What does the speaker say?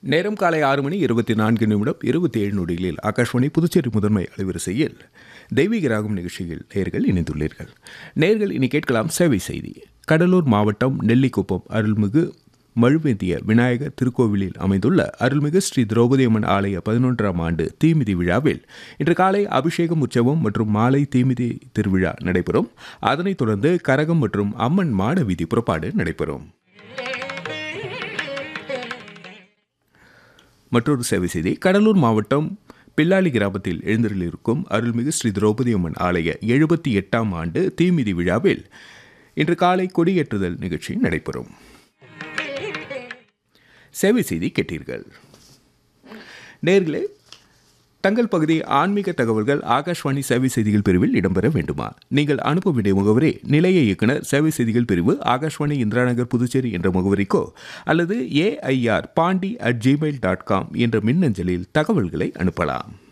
நேரம் காலை ஆறு மணி இருபத்தி நான்கு நிமிடம் இருபத்தி ஏழு நொடிகளில் ஆகாஷ்வாணி புதுச்சேரி முதன்மை அலைவரிசையில் தெய்வீக ராகம் நிகழ்ச்சியில் நேர்கள் இணைந்துள்ளீர்கள் நேர்கள் இனி கேட்கலாம் சேவை செய்தி கடலூர் மாவட்டம் நெல்லிக்குப்பம் அருள்மிகு மழுவேந்திய விநாயகர் திருக்கோவிலில் அமைந்துள்ள அருள்மிகு ஸ்ரீ திரௌபதி அம்மன் ஆலய பதினொன்றாம் ஆண்டு தீமிதி விழாவில் இன்று காலை அபிஷேகம் உற்சவம் மற்றும் மாலை தீமிதி திருவிழா நடைபெறும் அதனைத் தொடர்ந்து கரகம் மற்றும் அம்மன் மாட வீதி புறப்பாடு நடைபெறும் மற்றொரு சேவை செய்தி கடலூர் மாவட்டம் பில்லாளி கிராமத்தில் எழுந்தருளிருக்கும் அருள்மிகு ஸ்ரீ திரௌபதி அம்மன் ஆலய எழுபத்தி எட்டாம் ஆண்டு தீமிதி விழாவில் இன்று காலை கொடியேற்றுதல் நிகழ்ச்சி நடைபெறும் சேவை செய்தி கேட்டீர்கள் நேர்களே தங்கள் பகுதி ஆன்மீக தகவல்கள் ஆகாஷ்வாணி சேவை செய்திகள் பிரிவில் இடம்பெற வேண்டுமா நீங்கள் அனுப்ப வேண்டிய முகவரி நிலைய இயக்குனர் சேவை செய்திகள் பிரிவு ஆகாஷ்வாணி இந்திராநகர் புதுச்சேரி என்ற முகவரிக்கோ அல்லது AIR Pondy at Gmail dot com என்ற மின்னஞ்சலில் தகவல்களை அனுப்பலாம்